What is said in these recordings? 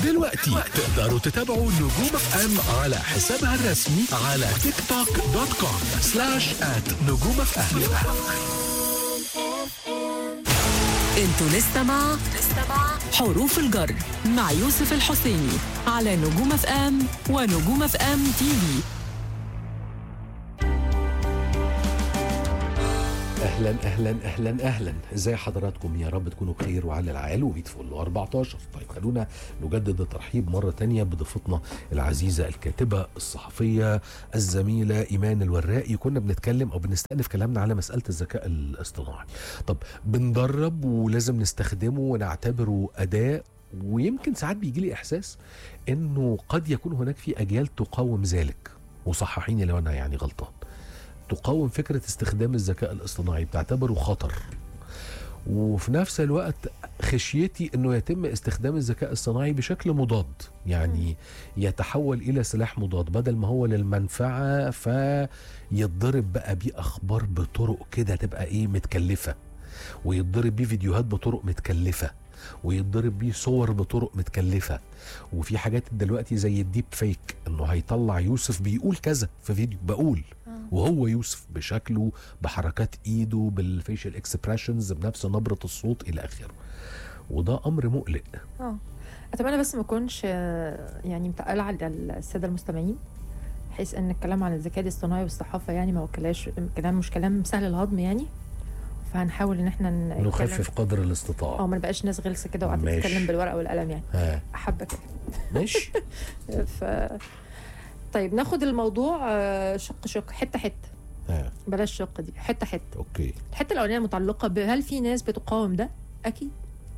دلوقتي تقدروا تتابعوا نجوم اف ام على حسابها الرسمي على تيك توك دوت كوم سلاش ات نجوم اف ام انتوا لسه مع حروف الجر مع يوسف الحسيني على نجوم اف ام ونجوم اف ام تي في اهلا اهلا اهلا اهلا ازي حضراتكم يا رب تكونوا بخير وعلى العال وميت فل 14 طيب خلونا نجدد الترحيب مره تانية بضيفتنا العزيزه الكاتبه الصحفيه الزميله ايمان الوراقي كنا بنتكلم او بنستأنف كلامنا على مساله الذكاء الاصطناعي طب بندرب ولازم نستخدمه ونعتبره اداه ويمكن ساعات بيجي لي احساس انه قد يكون هناك في اجيال تقاوم ذلك وصححيني لو انا يعني غلطان تقاوم فكره استخدام الذكاء الاصطناعي بتعتبره خطر وفي نفس الوقت خشيتي انه يتم استخدام الذكاء الصناعي بشكل مضاد يعني يتحول الى سلاح مضاد بدل ما هو للمنفعه فيتضرب بقى بيه اخبار بطرق كده تبقى ايه متكلفه ويتضرب بيه فيديوهات بطرق متكلفه ويتضرب بيه صور بطرق متكلفه وفي حاجات دلوقتي زي الديب فيك انه هيطلع يوسف بيقول كذا في فيديو بقول وهو يوسف بشكله بحركات ايده بالفيشل اكسبريشنز بنفس نبره الصوت الى اخره وده امر مقلق اه اتمنى بس ما اكونش آه، يعني متقله على الساده المستمعين بحيث ان الكلام عن الذكاء الاصطناعي والصحافه يعني ما وكلاش كلام مش كلام سهل الهضم يعني فهنحاول ان احنا ن- نخفف قدر اه الاستطاعه ما نبقاش ناس غلسه كده وقاعده ماشي. تتكلم بالورقه والقلم يعني ها حبه كده ماشي ف طيب ناخد الموضوع آه، شق شق حته حته ها بلاش شق دي حته حته اوكي الحته الاولانيه متعلقه بهل في ناس بتقاوم ده اكيد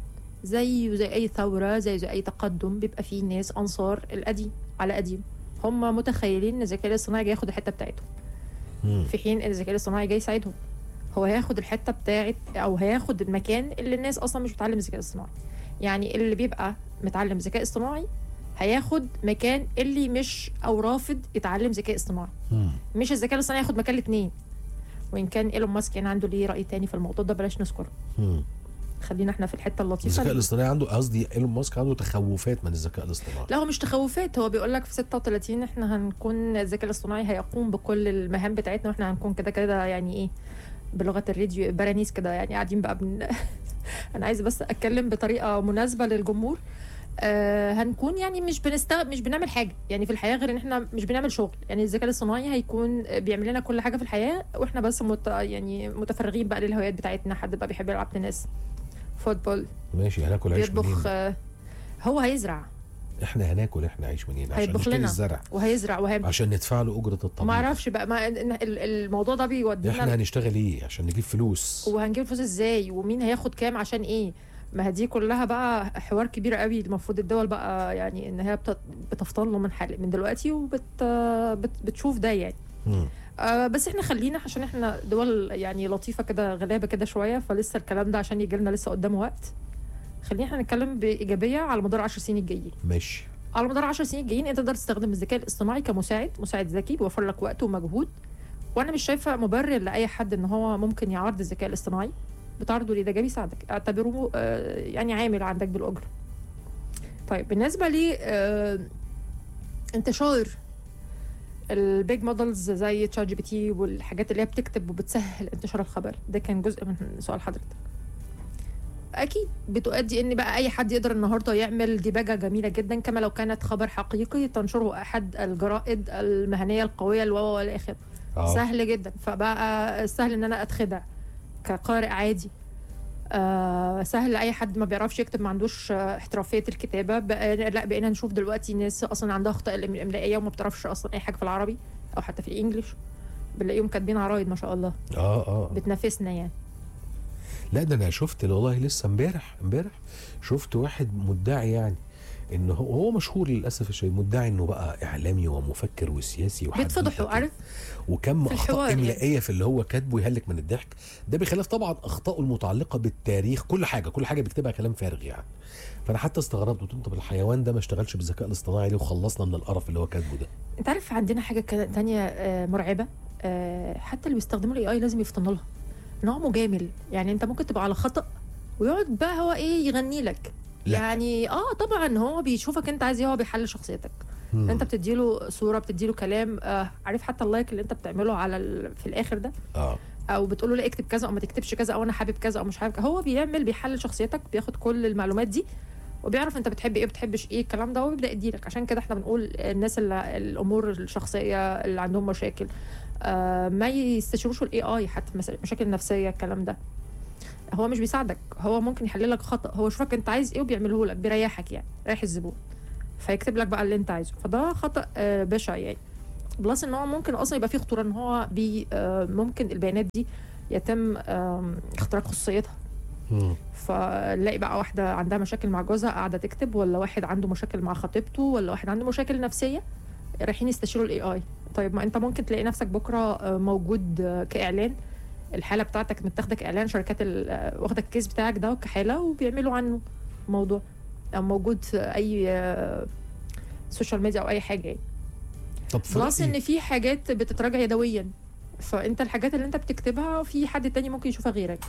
زي زي اي ثوره زي زي اي تقدم بيبقى في ناس انصار القديم على قديم هم متخيلين ان الذكاء الاصطناعي جاي ياخد الحته بتاعتهم مم. في حين ان الذكاء الاصطناعي جاي يساعدهم هو هياخد الحته بتاعت او هياخد المكان اللي الناس اصلا مش بتتعلم الذكاء الاصطناعي يعني اللي بيبقى متعلم ذكاء اصطناعي هياخد مكان اللي مش او رافض يتعلم ذكاء اصطناعي مم. مش الذكاء الاصطناعي ياخد مكان الاثنين وان كان ايلون ماسك يعني عنده ليه راي تاني في الموضوع ده بلاش نذكره مم. خلينا احنا في الحته اللطيفه الذكاء الاصطناعي عنده قصدي ايلون ماسك عنده تخوفات من الذكاء الاصطناعي لا هو مش تخوفات هو بيقول لك في 36 احنا هنكون الذكاء الاصطناعي هيقوم بكل المهام بتاعتنا واحنا هنكون كده كده يعني ايه بلغه الراديو برانيس كده يعني قاعدين بقى بن... انا عايزه بس اتكلم بطريقه مناسبه للجمهور آه هنكون يعني مش بنست مش بنعمل حاجه يعني في الحياه غير ان احنا مش بنعمل شغل يعني الذكاء الاصطناعي هيكون بيعمل لنا كل حاجه في الحياه واحنا بس مت... يعني متفرغين بقى للهوايات بتاعتنا حد بقى بيحب يلعب تنس فوتبول ماشي هناكل عيش بيطبخ منين آه هو هيزرع احنا هناكل احنا عيش منين عشان هيطبخ نشتري لنا الزرع وهيزرع وهي عشان ندفع له اجره الطبيب ما اعرفش بقى ما ال- ال- الموضوع ده احنا بيودينا هنشتغل ايه عشان نجيب فلوس وهنجيب فلوس ازاي ومين هياخد كام عشان ايه ما هي دي كلها بقى حوار كبير قوي المفروض الدول بقى يعني ان هي بت- بتفطن له من حل من دلوقتي وبت بت بتشوف ده يعني مم. آه بس احنا خلينا عشان احنا دول يعني لطيفه كده غلابه كده شويه فلسه الكلام ده عشان يجي لنا لسه قدامه وقت خلينا احنا نتكلم بايجابيه على مدار 10 سنين الجايين ماشي على مدار 10 سنين الجايين انت تقدر تستخدم الذكاء الاصطناعي كمساعد مساعد ذكي بيوفر لك وقت ومجهود وانا مش شايفه مبرر لاي حد ان هو ممكن يعرض الذكاء الاصطناعي بتعرضه ليه ده جاي بيساعدك اعتبره آه، يعني عامل عندك بالاجره طيب بالنسبه لي آه، انتشار البيج مودلز زي تشات جي بي تي والحاجات اللي هي بتكتب وبتسهل انتشار الخبر ده كان جزء من سؤال حضرتك اكيد بتؤدي ان بقى اي حد يقدر النهارده يعمل ديباجه جميله جدا كما لو كانت خبر حقيقي تنشره احد الجرائد المهنيه القويه الواو والى اخره اه سهل جدا فبقى سهل ان انا اتخدع كقارئ عادي آه سهل لاي حد ما بيعرفش يكتب ما عندوش آه، احترافيه الكتابه بقى لا بقينا نشوف دلوقتي ناس اصلا عندها اخطاء الإم- املائيه وما بتعرفش اصلا اي حاجه في العربي او حتى في الانجليش بنلاقيهم كاتبين عرايض ما شاء الله اه اه بتنافسنا يعني لا ده انا شفت والله لسه امبارح امبارح شفت واحد مدعي يعني ان هو هو مشهور للاسف الشديد مدعي انه بقى اعلامي ومفكر وسياسي وحدوتة بيتفضحوا كده. عارف وكم في اخطاء الحوار يعني. املائيه في اللي هو كاتبه يهلك من الضحك ده بخلاف طبعا اخطائه المتعلقه بالتاريخ كل حاجه كل حاجه بيكتبها كلام فارغ يعني فانا حتى استغربت قلت له طب الحيوان ده ما اشتغلش بالذكاء الاصطناعي ليه وخلصنا من القرف اللي هو كاتبه ده انت عارف عندنا حاجه كده تانية آه، مرعبه آه، حتى اللي بيستخدموا الاي اي لازم يفطنوا لها ان هو مجامل يعني انت ممكن تبقى على خطا ويقعد بقى هو ايه يغني لك لا. يعني اه طبعا هو بيشوفك انت عايز ايه هو بيحلل شخصيتك مم. انت بتديله صوره بتديله كلام آه عارف حتى اللايك اللي انت بتعمله على ال... في الاخر ده اه او بتقول له لا اكتب كذا او ما تكتبش كذا او انا حابب كذا او مش حابب كذا. هو بيعمل بيحلل شخصيتك بياخد كل المعلومات دي وبيعرف انت بتحب ايه بتحبش ايه الكلام ده وبيبدا يديلك عشان كده احنا بنقول الناس اللي الامور الشخصيه اللي عندهم مشاكل آه ما يستشيروش الاي اي حتى مس- مشاكل نفسيه الكلام ده هو مش بيساعدك هو ممكن يحلل لك خطا هو يشوفك انت عايز ايه وبيعمله لك بيريحك يعني ريح الزبون فيكتب لك بقى اللي انت عايزه فده خطا آه بشع يعني بلس ان هو ممكن اصلا يبقى فيه خطوره ان هو بي آه ممكن البيانات دي يتم آم، اختراق خصوصيتها مم. فنلاقي بقى واحده عندها مشاكل مع جوزها قاعده تكتب ولا واحد عنده مشاكل مع خطيبته ولا واحد عنده مشاكل نفسيه رايحين يستشيروا الاي اي طيب ما انت ممكن تلاقي نفسك بكره آه، موجود آه، كاعلان الحاله بتاعتك متاخده كاعلان شركات ال- آه، واخده الكيس بتاعك ده كحاله وبيعملوا عنه موضوع او موجود في اي آه، سوشيال ميديا او اي حاجه يعني طب في بلس رأيي- ان في حاجات بتتراجع يدويا فانت الحاجات اللي انت بتكتبها في حد تاني ممكن يشوفها غيرك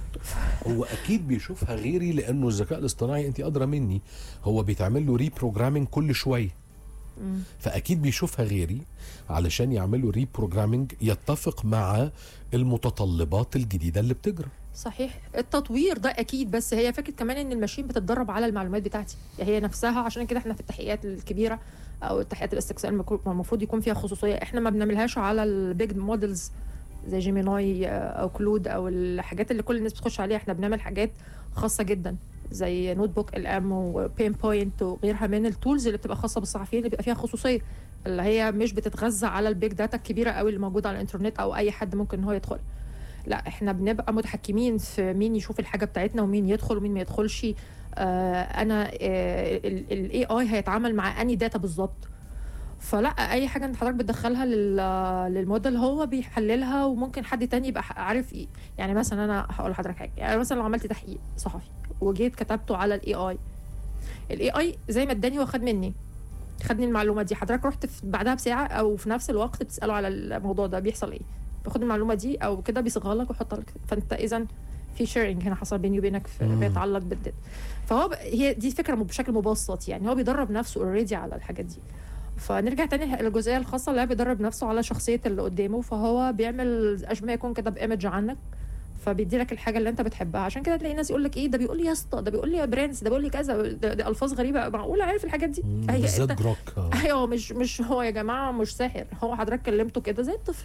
هو اكيد بيشوفها غيري لانه الذكاء الاصطناعي انت ادرى مني هو بيتعمل له ريبروجرامينج كل شويه مم. فاكيد بيشوفها غيري علشان يعمل له ريبروجرامينج يتفق مع المتطلبات الجديده اللي بتجرى صحيح التطوير ده اكيد بس هي فكره كمان ان الماشين بتتدرب على المعلومات بتاعتي يعني هي نفسها عشان كده احنا في التحقيقات الكبيره او التحقيقات الاستقصاء المكو- المفروض يكون فيها خصوصيه احنا ما بنعملهاش على البيج مودلز زي جيميناي آه، او كلود او الحاجات اللي كل الناس بتخش عليها احنا بنعمل حاجات خاصه جدا زي نوت بوك الام وبين بوينت وغيرها من التولز اللي بتبقى خاصه بالصحفيين اللي بيبقى فيها خصوصيه اللي هي مش بتتغذى على البيج داتا الكبيره قوي اللي موجوده على الانترنت او اي حد ممكن ان هو يدخل لا احنا بنبقى متحكمين في مين يشوف الحاجه بتاعتنا ومين يدخل ومين ما يدخلش آه انا الاي اي هيتعامل مع اني داتا بالظبط فلا اي حاجه انت حضرتك بتدخلها لل- للموديل هو بيحللها وممكن حد تاني يبقى عارف ايه يعني مثلا انا هقول لحضرتك حاجه يعني مثلا لو عملت تحقيق صحفي وجيت كتبته على الاي اي الاي اي زي ما اداني هو خد مني خدني المعلومه دي حضرتك رحت في بعدها بساعه او في نفس الوقت بتساله على الموضوع ده بيحصل ايه باخد المعلومه دي او كده بيصيغها لك ويحطها لك فانت اذا في شيرنج هنا حصل بيني وبينك في مم. بيتعلق بالداتا فهو ب... هي دي فكره بشكل مبسط يعني هو بيدرب نفسه اوريدي على الحاجات دي فنرجع تاني للجزئيه الخاصه اللي هو بيدرب نفسه على شخصيه اللي قدامه فهو بيعمل اشبه ما يكون كده بايمج عنك فبيدي لك الحاجه اللي انت بتحبها عشان كده تلاقي ناس يقول لك ايه ده بيقول لي يا اسطى ده بيقول لي يا برنس ده بيقول لي كذا ده, ده الفاظ غريبه معقوله عارف الحاجات دي مم، فهي بالذات انت جروك آه. ايوه مش مش هو يا جماعه مش ساحر هو حضرتك كلمته كده زي الطفل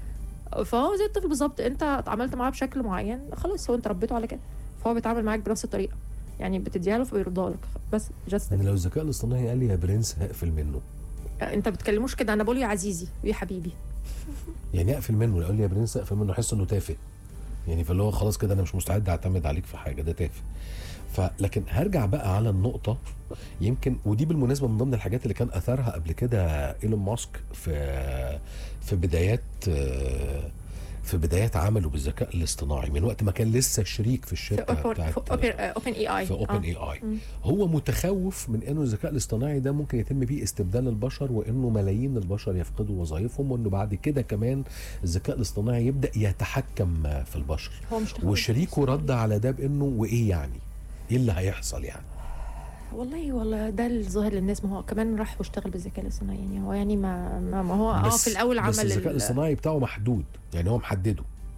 فهو زي الطفل بالظبط انت اتعاملت معاه بشكل معين خلاص هو انت ربيته على كده فهو بيتعامل معاك بنفس الطريقه يعني بتديها له فبيردها لك بس جاست يعني لو الذكاء الاصطناعي قال لي يا برنس هقفل منه انت بتكلموش كده انا بقول يا عزيزي ويا حبيبي يعني اقفل منه لو قال لي يا برنس اقفل منه احس انه تافه يعني فاللي هو خلاص كده انا مش مستعد اعتمد عليك في حاجه ده تافه فلكن هرجع بقى على النقطه يمكن ودي بالمناسبه من ضمن الحاجات اللي كان اثرها قبل كده ايلون ماسك في في بدايات في بدايات عمله بالذكاء الاصطناعي من وقت ما كان لسه شريك في في الشركه اوبن بتاعت اوبن اي اي في اوبن اي اي هو متخوف من انه الذكاء الاصطناعي ده ممكن يتم بيه استبدال البشر وانه ملايين البشر يفقدوا وظائفهم وانه بعد كده كمان الذكاء الاصطناعي يبدا يتحكم في البشر هو مش تخوف. وشريكه رد على ده بانه وايه يعني ايه اللي هيحصل يعني والله والله ده الظاهر للناس ما هو كمان راح واشتغل بالذكاء الاصطناعي يعني هو يعني ما ما, ما هو اه في الاول عمل بس الذكاء ال- الاصطناعي بتاعه محدود يعني هو محدده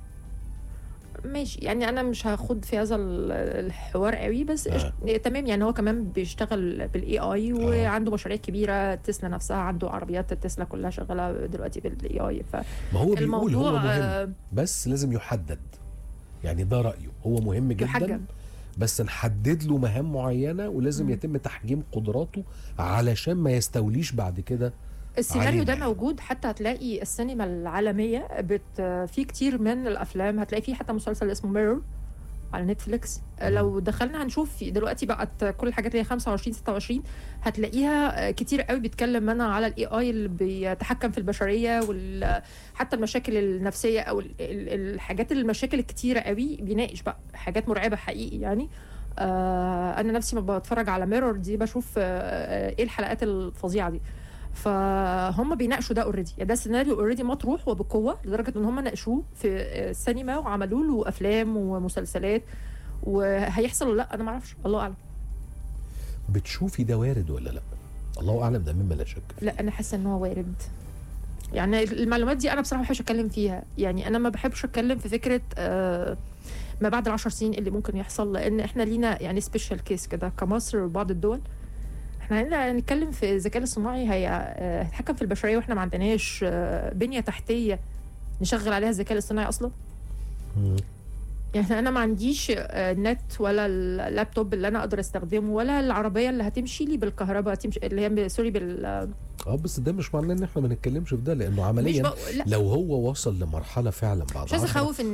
ماشي يعني انا مش هاخد في هذا ال- الحوار قوي بس آه. آه. تمام يعني هو كمان بيشتغل بالاي اي وعنده مشاريع كبيره تسلا نفسها عنده عربيات تسلا كلها شغاله دلوقتي بالاي اي ما هو بيقول هو فالموضوع مهم آه، بس لازم يحدد يعني ده رايه هو مهم جدا يحجم بس نحدد له مهام معينه ولازم مم. يتم تحجيم قدراته علشان ما يستوليش بعد كده السيناريو ده علينا. موجود حتى هتلاقي السينما العالميه بت في كتير من الافلام هتلاقي فيه حتى مسلسل اسمه ميرور على نتفليكس لو دخلنا هنشوف في- دلوقتي بقت كل الحاجات اللي هي 25 26 هتلاقيها كتير قوي بيتكلم منها على الاي اي اللي بيتحكم في البشريه وحتى المشاكل النفسيه او ال- ال- الحاجات المشاكل الكتيره قوي بيناقش بقى حاجات مرعبه حقيقي يعني آه انا نفسي ما بتفرج على ميرور دي بشوف آه ايه الحلقات الفظيعه دي فهم بيناقشوا ده اوريدي يعني ده سيناريو اوريدي مطروح وبقوه لدرجه ان هم ناقشوه في السينما وعملوا له افلام ومسلسلات وهيحصل ولا لا انا ما اعرفش الله اعلم بتشوفي ده وارد ولا لا الله اعلم ده مما لا شك فيه. لا انا حاسه ان هو وارد يعني المعلومات دي انا بصراحه ما بحبش اتكلم فيها يعني انا ما بحبش اتكلم في فكره آه ما بعد العشر سنين اللي ممكن يحصل لان احنا لينا يعني سبيشال كيس كده كمصر وبعض الدول احنا هنا هنتكلم في الذكاء الاصطناعي هي- آه، هيتحكم في البشريه واحنا ما عندناش آه، بنيه تحتيه نشغل عليها الذكاء الاصطناعي اصلا مم. يعني انا ما عنديش آه، نت ولا اللابتوب اللي انا اقدر استخدمه ولا العربيه اللي هتمشي لي بالكهرباء تمشي اللي هي ب- سوري بال اه بس ده مش معناه ان احنا ما نتكلمش في ده لانه مش عمليا بق... لا لو هو وصل لمرحله فعلا بعد مش عايزه 10 اخوف الناس